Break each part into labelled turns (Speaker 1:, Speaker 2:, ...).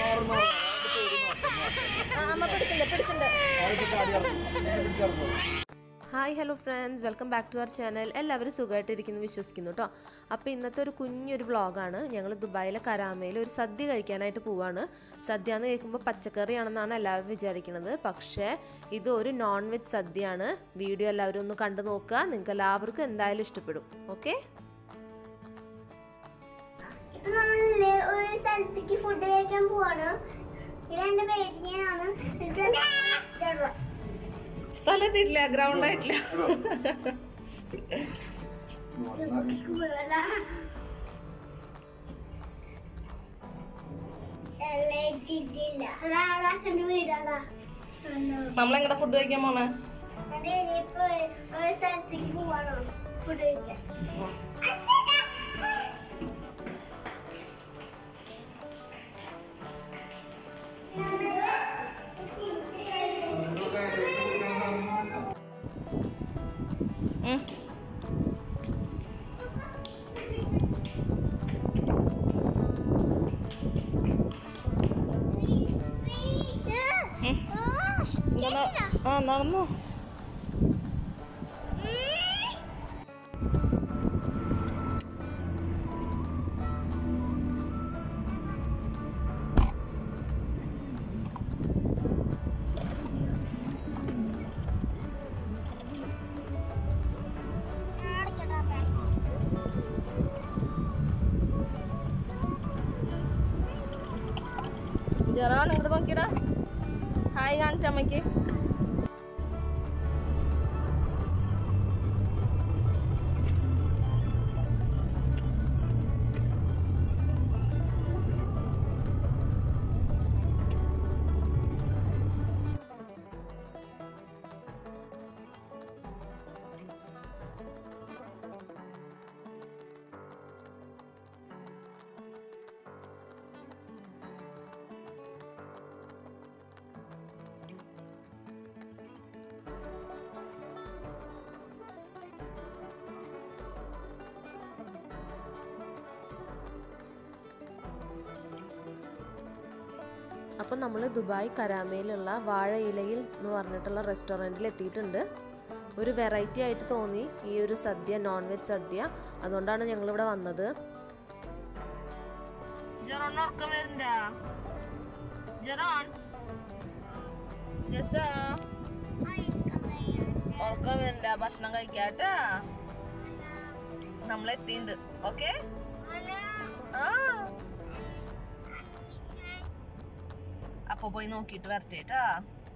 Speaker 1: മാറും മാറും അതിന്റെ പേര് നോക്കാം, നോക്കാം.
Speaker 2: ആ, അമ്മ പിടിച്ചിട്ടുണ്ട് പിടിച്ചിട്ടുണ്ട്
Speaker 1: അതിപ്പോ ചാടി ഇറങ്ങും. ഇങ്ങനെ പിടിച്ചിറങ്ങും.
Speaker 2: Hi hello friends welcome back to our channel എല്ലാവരും സുഖമായിട്ടിരിക്കുന്നു വിശ്വസിക്കുന്നു കേട്ടോ അപ്പോൾ ഇന്നത്തെ ഒരു കുഞ്ഞൊരു വ്ളോഗാണ് ഞങ്ങൾ ദുബായിലെ കരാമയിൽ ഒരു സദ്യ കഴിക്കാനായിട്ട് പോവാണ് സദ്യ എന്ന് കേൾക്കുമ്പോൾ പച്ചക്കറിയാണെന്നാണ് എല്ലാവരും വിചാരിക്കുന്നത് പക്ഷേ ഇത് ഒരു നോൺ വെജ് സദ്യയാണ് വീഡിയോ എല്ലാവരും ഒന്ന് കണ്ടു നോക്കുക നിങ്ങൾക്ക് എല്ലാവർക്കും എന്തായാലും ഇഷ്ടപ്പെടും ഓക്കെ
Speaker 3: ഇപ്പൊ നമ്മള് ഒരു സ്ഥലത്തേക്ക് ഫുഡ് കഴിക്കാൻ പോവാണ് ഇതെന്റെ പേരിനെയാണ്
Speaker 2: സ്ഥലത്തില്ല ഗ്രൗണ്ട് ആയിട്ടില്ല
Speaker 3: വീടാണ്
Speaker 2: നമ്മളെങ്ങനെ ഫുഡ് കഴിക്കാൻ പോണേ
Speaker 3: ഇനിയിപ്പോ ഒരു സ്ഥലത്തേക്ക് പോവാണോ ഫുഡ് കഴിക്കാൻ
Speaker 2: ആ നടന്നോ ജെറോൺ ഇങ്ങോട്ട് നോക്കിടാ ഹായ് കാണിച്ച അമ്മയ്ക്ക് അപ്പോൾ നമ്മൾ ദുബായ് കരാമയിലുള്ള വാഴയിലയിൽ എന്ന് പറഞ്ഞിട്ടുള്ള റെസ്റ്റോറൻറ്റിൽ എത്തിയിട്ടുണ്ട് ഒരു വെറൈറ്റി ആയിട്ട് തോന്നി ഈ ഒരു സദ്യ നോൺ വെജ് സദ്യ അതുകൊണ്ടാണ് ഞങ്ങളിവിടെ വന്നത് ജെറോൺ ഉറക്കം വരണ്ട ജെറോൺ ജസ ഉറക്കം വരണ്ട ഭക്ഷണം കഴിക്കാട്ടാ നമ്മൾ എത്തിയിട്ടുണ്ട് ഓക്കെ ആ അപ്പൊ പോയി നോക്കിയിട്ട് വരട്ടെ ട്ടാ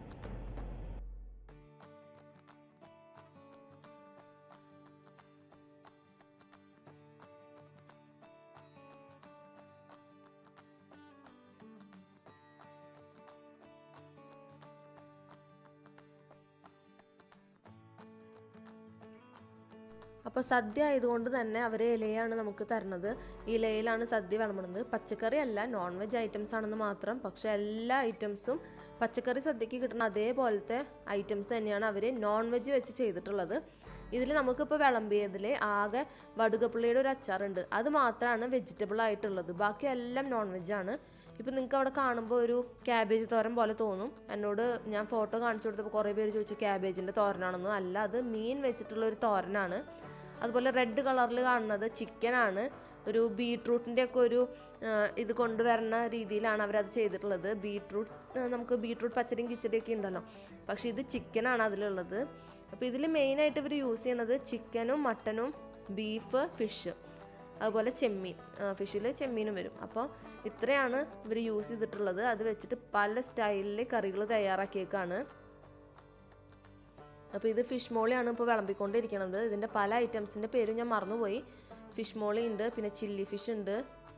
Speaker 2: അപ്പോൾ സദ്യ ആയതുകൊണ്ട് തന്നെ അവർ ഇലയാണ് നമുക്ക് തരുന്നത് ഈ ഇലയിലാണ് സദ്യ വിളമ്പുന്നത് പച്ചക്കറി അല്ല നോൺ വെജ് ഐറ്റംസ് ആണെന്ന് മാത്രം പക്ഷേ എല്ലാ ഐറ്റംസും പച്ചക്കറി സദ്യക്ക് കിട്ടുന്ന അതേപോലത്തെ ഐറ്റംസ് തന്നെയാണ് അവർ നോൺ വെജ് വെച്ച് ചെയ്തിട്ടുള്ളത് ഇതിൽ നമുക്കിപ്പോൾ വിളമ്പിയതിൽ ആകെ വടുകപ്പുള്ളിയുടെ ഒരു അച്ചാറുണ്ട് അത് മാത്രമാണ് വെജിറ്റബിൾ ആയിട്ടുള്ളത് ബാക്കി എല്ലാം നോൺ വെജ് ആണ് ഇപ്പം നിങ്ങൾക്ക് അവിടെ കാണുമ്പോൾ ഒരു ക്യാബേജ് തോരൻ പോലെ തോന്നും എന്നോട് ഞാൻ ഫോട്ടോ കാണിച്ചു കൊടുത്തപ്പോൾ കുറേ പേര് ചോദിച്ചു ക്യാബേജിൻ്റെ തോരനാണെന്നും അല്ല അത് മീൻ വെച്ചിട്ടുള്ള ഒരു തോരനാണ് അതുപോലെ റെഡ് കളറിൽ കാണുന്നത് ചിക്കനാണ് ഒരു ബീട്രൂട്ടിൻ്റെ ഒക്കെ ഒരു ആ, ഇത് കൊണ്ടുവരുന്ന രീതിയിലാണ് അവരത് ചെയ്തിട്ടുള്ളത് ബീട്രൂട്ട് ആ, നമുക്ക് ബീട്രൂട്ട് പച്ചടിയും കിച്ചടിയൊക്കെ ഉണ്ടല്ലോ പക്ഷേ ഇത് ചിക്കനാണ് അതിലുള്ളത് അപ്പോൾ ഇതിൽ മെയിനായിട്ട് ഇവർ യൂസ് ചെയ്യണത് ചിക്കനും മട്ടനും ബീഫ് ഫിഷ് അതുപോലെ ചെമ്മീൻ ഫിഷിൽ ചെമ്മീനും വരും അപ്പോൾ ഇത്രയാണ് ഇവർ യൂസ് ചെയ്തിട്ടുള്ളത് അത് വെച്ചിട്ട് പല സ്റ്റൈലിൽ കറികൾ തയ്യാറാക്കിയേക്കാണ് അപ്പോൾ ഇത് ഫിഷ് മോളിയാണ് ഇപ്പോൾ വിളമ്പിക്കൊണ്ടിരിക്കുന്നത് ഇതിൻ്റെ പല ഐറ്റംസിൻ്റെ പേരും ഞാൻ മറന്നുപോയി ഫിഷ് മോളി ഉണ്ട് പിന്നെ ചില്ലി ഫിഷ് ഉണ്ട്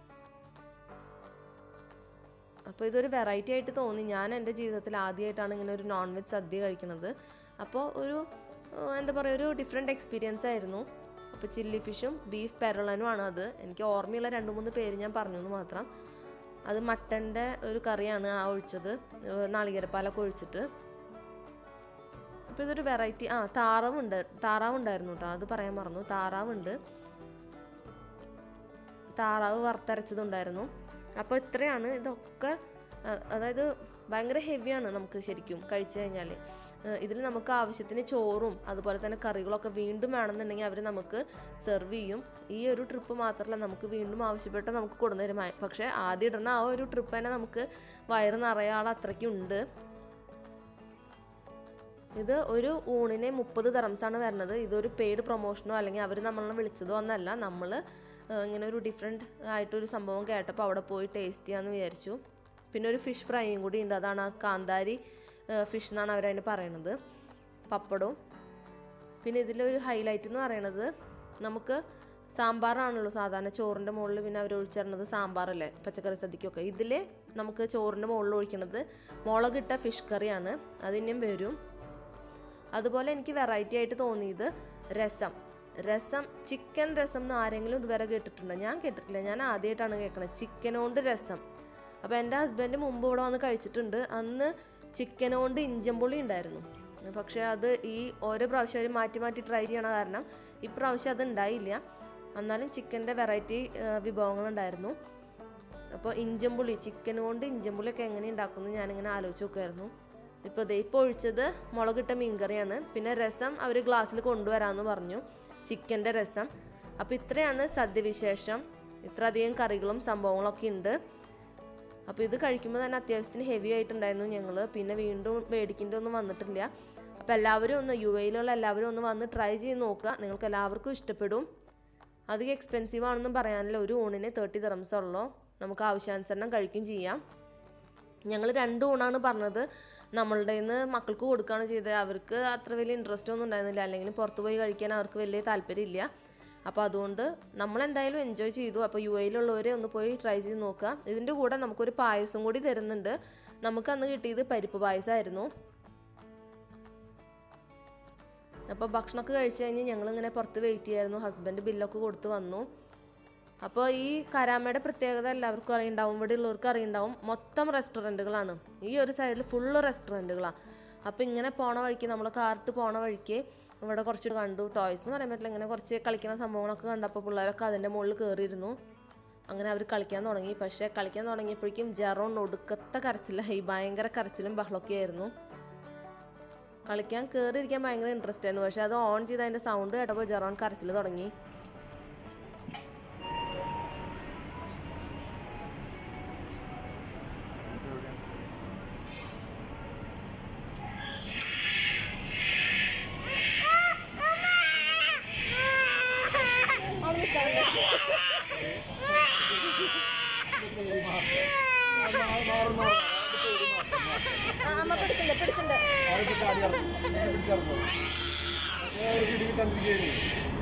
Speaker 2: അപ്പോൾ ഇതൊരു വെറൈറ്റി ആയിട്ട് തോന്നി ഞാൻ എൻ്റെ ജീവിതത്തിൽ ആദ്യമായിട്ടാണ് ഇങ്ങനെ ഒരു നോൺ വെജ് സദ്യ കഴിക്കുന്നത് അപ്പോൾ ഒരു ഏഹ്, എന്താ പറയുക ഒരു ഡിഫറെൻറ്റ് എക്സ്പീരിയൻസ് ആയിരുന്നു അപ്പോൾ ചില്ലി ഫിഷും ബീഫ് പെരളനുമാണ് അത് എനിക്ക് ഓർമ്മയുള്ള രണ്ട് മൂന്ന് പേര് ഞാൻ പറഞ്ഞു എന്ന് മാത്രം അത് മട്ടൻ്റെ ഒരു കറിയാണ് ആ ഒഴിച്ചത് ഏഹ്, നാളികേരപ്പാലൊക്കെ ഒഴിച്ചിട്ട് അപ്പോൾ ഇതൊരു വെറൈറ്റി ആ താറാവുണ്ട് താറാവുണ്ടായിരുന്നു കേട്ടോ അത് പറയാൻ മറന്നു താറാവുണ്ട് താറാവ് വറുത്തരച്ചതുണ്ടായിരുന്നു അപ്പോൾ ഇത്രയാണ് ഇതൊക്കെ അ- അതായത് ഭയങ്കര ഹെവിയാണ് നമുക്ക് ശരിക്കും കഴിച്ചു കഴിഞ്ഞാൽ ഇതിൽ നമുക്ക് ആവശ്യത്തിന് ചോറും അതുപോലെ തന്നെ കറികളൊക്കെ വീണ്ടും വേണമെന്നുണ്ടെങ്കിൽ അവർ നമുക്ക് സെർവ് ചെയ്യും ഈ ഒരു ട്രിപ്പ് മാത്രമല്ല നമുക്ക് വീണ്ടും ആവശ്യപ്പെട്ട് നമുക്ക് കൊണ്ടുവരും പക്ഷേ ആദ്യം ഇടുന്ന ആ ഒരു ട്രിപ്പ് തന്നെ നമുക്ക് വയറ് നിറയാളെ അത്രയ്ക്കുണ്ട് ഇത് ഒരു ഊണിന് മുപ്പത് ആണ് വരുന്നത് ഇതൊരു പെയ്ഡ് പ്രൊമോഷനോ അല്ലെങ്കിൽ അവർ നമ്മളെ വിളിച്ചതോ ഒന്നല്ല നമ്മൾ ഇങ്ങനെ ഒരു ഡിഫറെൻറ്റ് ആയിട്ടൊരു സംഭവം കേട്ടപ്പോൾ അവിടെ പോയി ടേസ്റ്റ് ചെയ്യാമെന്ന് വിചാരിച്ചു പിന്നെ ഒരു ഫിഷ് ഫ്രൈയും കൂടി ഉണ്ട് അതാണ് ആ കാന്താരി ഫിഷ് എന്നാണ് അവരതിന് പറയണത് പപ്പടവും പിന്നെ ഇതിലൊരു ഹൈലൈറ്റ് എന്ന് പറയണത് നമുക്ക് സാമ്പാറാണല്ലോ സാധാരണ ചോറിൻ്റെ മുകളിൽ പിന്നെ അവർ ഒഴിച്ചിരുന്നത് സാമ്പാറല്ലേ പച്ചക്കറി സദ്യക്കൊക്കെ ഇതിൽ നമുക്ക് ചോറിൻ്റെ മുകളിൽ ഒഴിക്കണത് മുളകിട്ട ഫിഷ് കറിയാണ് അതിനും വരും അതുപോലെ എനിക്ക് വെറൈറ്റി ആയിട്ട് തോന്നിയത് രസം രസം ചിക്കൻ രസം എന്ന് ആരെങ്കിലും ഇതുവരെ കേട്ടിട്ടുണ്ടോ ഞാൻ കേട്ടിട്ടില്ല ഞാൻ ആദ്യമായിട്ടാണ് കേൾക്കണത് ചിക്കൻ കൊണ്ട് രസം അപ്പോൾ എൻ്റെ ഹസ്ബൻഡ് മുമ്പ് ഇവിടെ വന്ന് കഴിച്ചിട്ടുണ്ട് അന്ന് ചിക്കൻ കൊണ്ട് ഇഞ്ചമ്പുളി ഉണ്ടായിരുന്നു പക്ഷേ അത് ഈ ഓരോ പ്രാവശ്യം അവർ മാറ്റി മാറ്റി ട്രൈ ചെയ്യണ കാരണം ഇപ്രാവശ്യം അത് ഉണ്ടായില്ല എന്നാലും ചിക്കൻ്റെ വെറൈറ്റി വിഭവങ്ങളുണ്ടായിരുന്നു അപ്പോൾ ഇഞ്ചമ്പുളി ചിക്കൻ കൊണ്ട് ഇഞ്ചമ്പുളിയൊക്കെ എങ്ങനെ ഉണ്ടാക്കുമെന്ന് ഞാനിങ്ങനെ ആലോചിച്ച് നോക്കുമായിരുന്നു ഇപ്പോൾ ദേ ഇപ്പോൾ ഒഴിച്ചത് മുളകിട്ട മീൻകറിയാണ് പിന്നെ രസം അവർ ഗ്ലാസ്സിൽ കൊണ്ടുവരാമെന്ന് പറഞ്ഞു ചിക്കൻ്റെ രസം അപ്പോൾ ഇത്രയാണ് സദ്യവിശേഷം ഇത്ര അധികം കറികളും സംഭവങ്ങളൊക്കെ ഉണ്ട് അപ്പോൾ ഇത് കഴിക്കുമ്പോൾ തന്നെ അത്യാവശ്യത്തിന് ഹെവി ആയിട്ടുണ്ടായിരുന്നു ഞങ്ങൾ പിന്നെ വീണ്ടും മേടിക്കേണ്ട ഒന്നും വന്നിട്ടില്ല അപ്പോൾ എല്ലാവരും ഒന്ന് യു എയിലുള്ള എല്ലാവരും ഒന്ന് വന്ന് ട്രൈ ചെയ്ത് നോക്കുക നിങ്ങൾക്ക് എല്ലാവർക്കും ഇഷ്ടപ്പെടും അധികം എക്സ്പെൻസീവ് ആണെന്നും പറയാനില്ല ഒരു ഊണിന് തേർട്ടി ദിറംസ് ഉള്ളൂ നമുക്ക് ആവശ്യാനുസരണം കഴിക്കുകയും ചെയ്യാം ഞങ്ങൾ രണ്ട് ഊണാണ് പറഞ്ഞത് നമ്മളുടെ നിന്ന് മക്കൾക്ക് കൊടുക്കുകയാണ് ചെയ്തത് അവർക്ക് അത്ര വലിയ ഇൻട്രസ്റ്റ് ഒന്നും ഉണ്ടായിരുന്നില്ല അല്ലെങ്കിൽ പുറത്ത് പോയി കഴിക്കാൻ അവർക്ക് വലിയ താല്പര്യമില്ല അപ്പോൾ അതുകൊണ്ട് നമ്മൾ എന്തായാലും എൻജോയ് ചെയ്തു അപ്പോൾ യു എയിലുള്ളവരെ ഒന്ന് പോയി ട്രൈ ചെയ്ത് നോക്കുക ഇതിൻ്റെ കൂടെ നമുക്കൊരു പായസം കൂടി തരുന്നുണ്ട് നമുക്ക് അന്ന് കിട്ടിയത് പരിപ്പ് പായസമായിരുന്നു അപ്പോൾ ഭക്ഷണമൊക്കെ കഴിച്ച് കഴിഞ്ഞ് ഞങ്ങളിങ്ങനെ പുറത്ത് വെയിറ്റ് ചെയ്യായിരുന്നു ഹസ്ബൻഡ് ബില്ലൊക്കെ കൊടുത്ത് വന്നു അപ്പോൾ ഈ കരാമയുടെ പ്രത്യേകത എല്ലാവർക്കും അറിയുണ്ടാവും ഇവിടെ ഉള്ളവർക്ക് അറിയുണ്ടാവും മൊത്തം റെസ്റ്റോറൻറ്റുകളാണ് ഈ ഒരു സൈഡിൽ ഫുള്ള് റെസ്റ്റോറൻറ്റുകളാണ് അപ്പോൾ ഇങ്ങനെ പോണ വഴിക്ക് നമ്മൾ കാറിട്ട് പോണ വഴിക്ക് ഇവിടെ കുറച്ച് കണ്ടു ടോയ്സ് എന്ന് പറയാൻ പറ്റില്ല ഇങ്ങനെ കുറച്ച് കളിക്കുന്ന സംഭവങ്ങളൊക്കെ കണ്ടപ്പോൾ പിള്ളേരൊക്കെ അതിൻ്റെ മുകളിൽ കയറിയിരുന്നു അങ്ങനെ അവർ കളിക്കാൻ തുടങ്ങി പക്ഷേ കളിക്കാൻ തുടങ്ങിയപ്പോഴേക്കും ജെറോൺ ഒടുക്കത്തെ കരച്ചിലായി ഭയങ്കര കരച്ചിലും ബഹളമൊക്കെ ആയിരുന്നു കളിക്കാൻ കയറിയിരിക്കാൻ ഭയങ്കര ഇൻട്രസ്റ്റ് ആയിരുന്നു പക്ഷേ അത് ഓൺ ചെയ്ത് അതിൻ്റെ സൗണ്ട് കേട്ടപ്പോൾ ജെറോൺ കരച്ചിൽ തുടങ്ങി
Speaker 1: മാറും മാറും അതിന്റെ പേര് മാറ്റം മാറ്റം
Speaker 2: അമ്മ പിടിച്ചിട്ടുണ്ട് പിടിച്ചിട്ടുണ്ട്
Speaker 1: ആദ്യത്തെ ചാടി ഇറങ്ങും ഇങ്ങനെ പിടിച്ചിറങ്ങും ഒരു പിടി കിട്ടാണ്ടിരിക്കുകയാണ്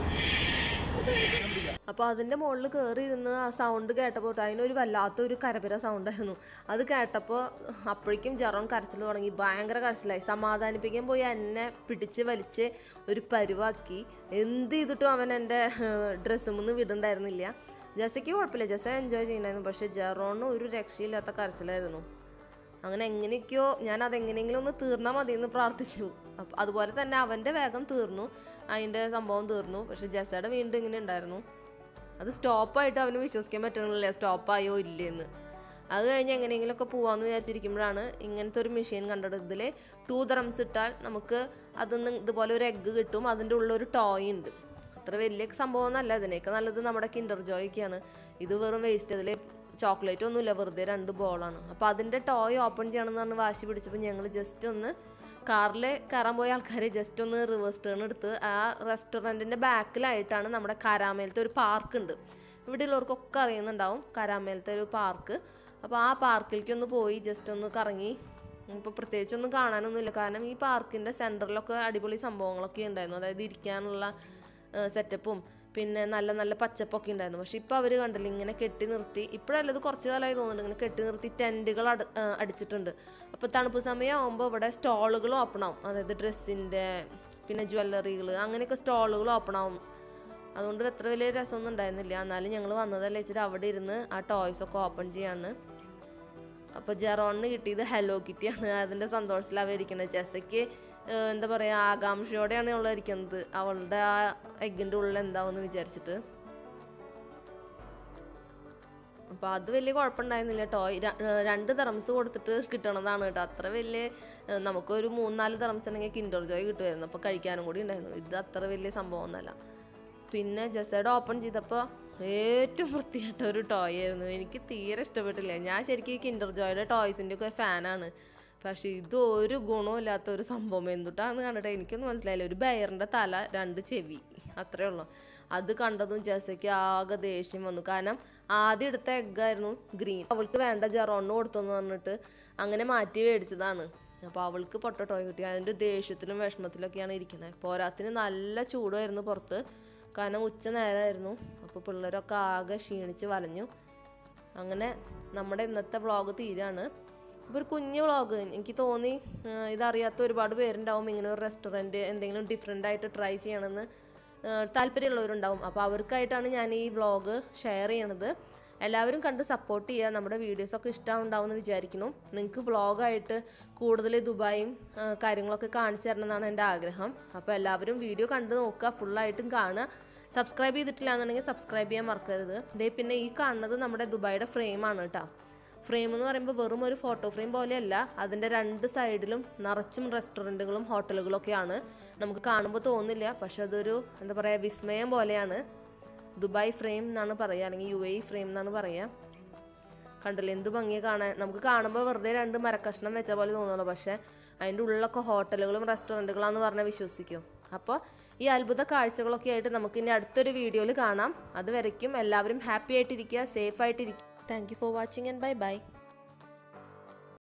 Speaker 2: അപ്പോൾ അതിൻ്റെ മുകളിൽ കയറി ഇരുന്ന് ആ സൗണ്ട് കേട്ടപ്പോൾ അതിനൊരു വല്ലാത്തൊരു കരപിര സൗണ്ടായിരുന്നു അത് കേട്ടപ്പോൾ അപ്പോഴേക്കും ജെറോൺ കരച്ചിൽ തുടങ്ങി ഭയങ്കര കരച്ചിലായി സമാധാനിപ്പിക്കാൻ പോയി എന്നെ പിടിച്ച് വലിച്ച് ഒരു പരുവാക്കി എന്ത് ചെയ്തിട്ടും അവൻ എൻ്റെ ഡ്രസ്സും നിന്ന് വിടുണ്ടായിരുന്നില്ല ജസയ്ക്ക് കുഴപ്പമില്ല ജസ എൻജോയ് ചെയ്യുന്നുണ്ടായിരുന്നു പക്ഷേ ജെറോണ് ഒരു രക്ഷയില്ലാത്ത കരച്ചിലായിരുന്നു അങ്ങനെ എങ്ങനെയൊക്കെയോ ഞാൻ അതെങ്ങനെയെങ്കിലും ഒന്ന് തീർന്നാൽ മതി എന്ന് പ്രാർത്ഥിച്ചു അപ്പം അതുപോലെ തന്നെ അവൻ്റെ വേഗം തീർന്നു അതിൻ്റെ സംഭവം തീർന്നു പക്ഷെ ജസയുടെ വീണ്ടും ഇങ്ങനെ ഉണ്ടായിരുന്നു അത് സ്റ്റോപ്പായിട്ട് അവന് വിശ്വസിക്കാൻ പറ്റണില്ല സ്റ്റോപ്പായോ ഇല്ലെന്ന് അത് കഴിഞ്ഞ് എങ്ങനെയെങ്കിലുമൊക്കെ പോവാമെന്ന് വിചാരിച്ചിരിക്കുമ്പോഴാണ് ഇങ്ങനത്തെ ഒരു മെഷീൻ കണ്ടത് ഇതിൽ ടൂ ദ്രംസ് ഇട്ടാൽ നമുക്ക് അതിന്ന് ഇതുപോലെ ഒരു എഗ്ഗ് കിട്ടും അതിൻ്റെ ഉള്ളൊരു ടോയ് ഉണ്ട് അത്ര വലിയ സംഭവമൊന്നുമല്ല ഇതിനേക്ക് നല്ലത് നമ്മുടെ കിൻഡർ ജോയ്ക്കാണ് ഇത് വെറും വേസ്റ്റ് അതിൽ ചോക്ലേറ്റ് ഒന്നുമില്ല വെറുതെ രണ്ട് ബോളാണ് അപ്പോൾ അതിൻ്റെ ടോയ് ഓപ്പൺ ചെയ്യണമെന്ന് പറഞ്ഞ് വാശി പിടിച്ചപ്പോൾ ഞങ്ങൾ ജസ്റ്റ് ഒന്ന് കാറിൽ കയറാൻ പോയ ആൾക്കാർ ജസ്റ്റ് ഒന്ന് റിവേഴ്സ് ടേൺ എടുത്ത് ആ റെസ്റ്റോറൻറ്റിൻ്റെ ബാക്കിലായിട്ടാണ് നമ്മുടെ കരാമേലത്തെ ഒരു പാർക്ക് ഉണ്ട് ഇവിടെ ഉള്ളവർക്കൊക്കെ അറിയുന്നുണ്ടാവും കരാമേലത്തെ ഒരു പാർക്ക് അപ്പോൾ ആ പാർക്കിലേക്ക് ഒന്ന് പോയി ജസ്റ്റ് ഒന്ന് കറങ്ങി ഇപ്പോൾ പ്രത്യേകിച്ചൊന്നും കാണാനൊന്നുമില്ല കാരണം ഈ പാർക്കിൻ്റെ സെൻറ്ററിലൊക്കെ അടിപൊളി സംഭവങ്ങളൊക്കെ ഉണ്ടായിരുന്നു അതായത് ഇരിക്കാനുള്ള സെറ്റപ്പും പിന്നെ നല്ല നല്ല പച്ചപ്പൊക്കെ ഉണ്ടായിരുന്നു പക്ഷെ ഇപ്പോൾ അവർ കണ്ടില്ല ഇങ്ങനെ കെട്ടി നിർത്തി ഇപ്പോഴല്ല ഇത് കുറച്ച് കാലമായി തോന്നുന്നുണ്ട് ഇങ്ങനെ കെട്ടി നിർത്തി ടെൻറ്റുകൾ അട ആ, അടിച്ചിട്ടുണ്ട് അപ്പോൾ തണുപ്പ് സമയമാകുമ്പോൾ ഇവിടെ സ്റ്റോളുകൾ ഓപ്പൺ ആവും അതായത് ഡ്രസ്സിൻ്റെ പിന്നെ ജ്വല്ലറികൾ അങ്ങനെയൊക്കെ സ്റ്റോളുകൾ ഓപ്പൺ ആവും അതുകൊണ്ട് അത്ര വലിയ രസമൊന്നും ഉണ്ടായിരുന്നില്ല എന്നാലും ഞങ്ങൾ വന്നതല്ലേ വെച്ചിട്ട് അവിടെ ഇരുന്ന് ആ ടോയ്സ് ഒക്കെ ഓപ്പൺ ചെയ്യാണ് അപ്പോൾ ജെറോണിന് കിട്ടിയത് ഹലോ കിറ്റിയാണ് അതിൻ്റെ സന്തോഷത്തിലാണ് ഇരിക്കുന്നത് ജെസയ്ക്ക് ഏഹ്, എന്താ പറയുക ആകാംക്ഷയോടെയാണ് അവൾ ഇരിക്കുന്നത് അവളുടെ ആ എഗ്ഗിൻ്റെ ഉള്ളിൽ എന്താവെന്ന് വിചാരിച്ചിട്ട് അപ്പോൾ അത് വലിയ കുഴപ്പമുണ്ടായിരുന്നില്ല ടോയ് ര- ഏർ രണ്ട് തെറംസ് കൊടുത്തിട്ട് കിട്ടണതാണ് കേട്ടോ അത്ര വലിയ ഏർ നമുക്കൊരു മൂന്നാല് തെറംസ് ഉണ്ടെങ്കിൽ കിൻഡർ ജോയ് കിട്ടുമായിരുന്നു അപ്പോൾ കഴിക്കാനും കൂടി ഉണ്ടായിരുന്നു ഇത് അത്ര വലിയ സംഭവമൊന്നുമല്ല പിന്നെ ജസയുടെ ഓപ്പൺ ചെയ്തപ്പോൾ ഏറ്റവും വൃത്തിയായിട്ട ഒരു ടോയ് ആയിരുന്നു എനിക്ക് തീരെ ഇഷ്ടപ്പെട്ടില്ല ഞാൻ ശരിക്കും ഈ കിൻഡർ ജോയുടെ ടോയ്സിൻ്റെ ഒക്കെ ഫാനാണ് പക്ഷേ ഇത് ഒരു ഗുണമില്ലാത്ത ഒരു സംഭവം എന്തുട്ടാന്ന് കണ്ടിട്ട് എനിക്കൊന്നും മനസ്സിലായില്ല ഒരു ബയറിൻ്റെ തല രണ്ട് ചെവി അത്രേ ഉള്ളൂ അത് കണ്ടതും ജസയ്ക്ക് ആകെ ദേഷ്യം വന്നു കാരണം ആദ്യം എടുത്ത എഗ്ഗായിരുന്നു ഗ്രീൻ അവൾക്ക് വേണ്ട ജെറോണിന് കൊടുത്തെന്ന് പറഞ്ഞിട്ട് അങ്ങനെ മാറ്റി മേടിച്ചതാണ് അപ്പോൾ അവൾക്ക് പൊട്ട ടോയ് കിട്ടി അതിൻ്റെ ദേഷ്യത്തിലും വിഷമത്തിലൊക്കെയാണ് ഇരിക്കുന്നത് പോരാത്തിന് നല്ല ചൂടായിരുന്നു പുറത്ത് കാരണം ഉച്ച നേരമായിരുന്നു അപ്പോൾ പിള്ളേരൊക്കെ ആകെ ക്ഷീണിച്ച് വലഞ്ഞു അങ്ങനെ നമ്മുടെ ഇന്നത്തെ വ്ളോഗ് തീരാണ് ഇപ്പോൾ ഒരു കുഞ്ഞു വ്ളോഗ് എനിക്ക് തോന്നി ആ, ഇതറിയാത്ത ഒരുപാട് പേരുണ്ടാവും ഇങ്ങനെ ഒരു റെസ്റ്റോറൻറ്റ് എന്തെങ്കിലും ഡിഫറെൻ്റ് ആയിട്ട് ട്രൈ ചെയ്യണമെന്ന് ആ, താല്പര്യമുള്ളവരുണ്ടാവും അപ്പോൾ അവർക്കായിട്ടാണ് ഞാൻ ഈ വ്ളോഗ് ഷെയർ ചെയ്യണത് എല്ലാവരും കണ്ട് സപ്പോർട്ട് ചെയ്യുക നമ്മുടെ വീഡിയോസൊക്കെ ഇഷ്ടമുണ്ടാവും എന്ന് വിചാരിക്കുന്നു നിങ്ങൾക്ക് വ്ളോഗായിട്ട് കൂടുതൽ ദുബായും ആ, കാര്യങ്ങളൊക്കെ കാണിച്ചു തരണം എന്നാണ് എൻ്റെ ആഗ്രഹം അപ്പോൾ എല്ലാവരും വീഡിയോ കണ്ട് നോക്കുക ഫുള്ളായിട്ടും കാണുക സബ്സ്ക്രൈബ് ചെയ്തിട്ടില്ല എന്നുണ്ടെങ്കിൽ സബ്സ്ക്രൈബ് ചെയ്യാൻ മറക്കരുത് ദേ പിന്നെ ഈ കാണുന്നത് നമ്മുടെ ദുബായിയുടെ ഫ്രെയിമാണ് കേട്ടോ ഫ്രെയിം എന്ന് പറയുമ്പോൾ വെറും ഒരു ഫോട്ടോ ഫ്രെയിം പോലെയല്ല അതിൻ്റെ രണ്ട് സൈഡിലും നിറച്ചും റെസ്റ്റോറൻറ്റുകളും ഹോട്ടലുകളൊക്കെയാണ് നമുക്ക് കാണുമ്പോൾ തോന്നില്ല പക്ഷെ അതൊരു എന്താ പറയുക വിസ്മയം പോലെയാണ് ദുബായ് ഫ്രെയിം എന്നാണ് പറയുക അല്ലെങ്കിൽ യു എ ഫ്രെയിം എന്നാണ് പറയുക കണ്ടില്ലേ എന്ത് ഭംഗിയെ കാണാൻ നമുക്ക് കാണുമ്പോൾ വെറുതെ രണ്ട് മരക്കഷ്ണം വെച്ച പോലെ തോന്നുള്ളൂ പക്ഷേ അതിൻ്റെ ഉള്ളിലൊക്കെ ഹോട്ടലുകളും റെസ്റ്റോറൻറ്റുകളാണെന്ന് പറഞ്ഞാൽ വിശ്വസിക്കും അപ്പോൾ ഈ അത്ഭുത കാഴ്ചകളൊക്കെ ആയിട്ട് നമുക്ക് ഇനി അടുത്തൊരു വീഡിയോയിൽ കാണാം അതുവരയ്ക്കും എല്ലാവരും ഹാപ്പി ആയിട്ടിരിക്കുക സേഫ് ആയിട്ടിരിക്കുക thank you for watching and bye by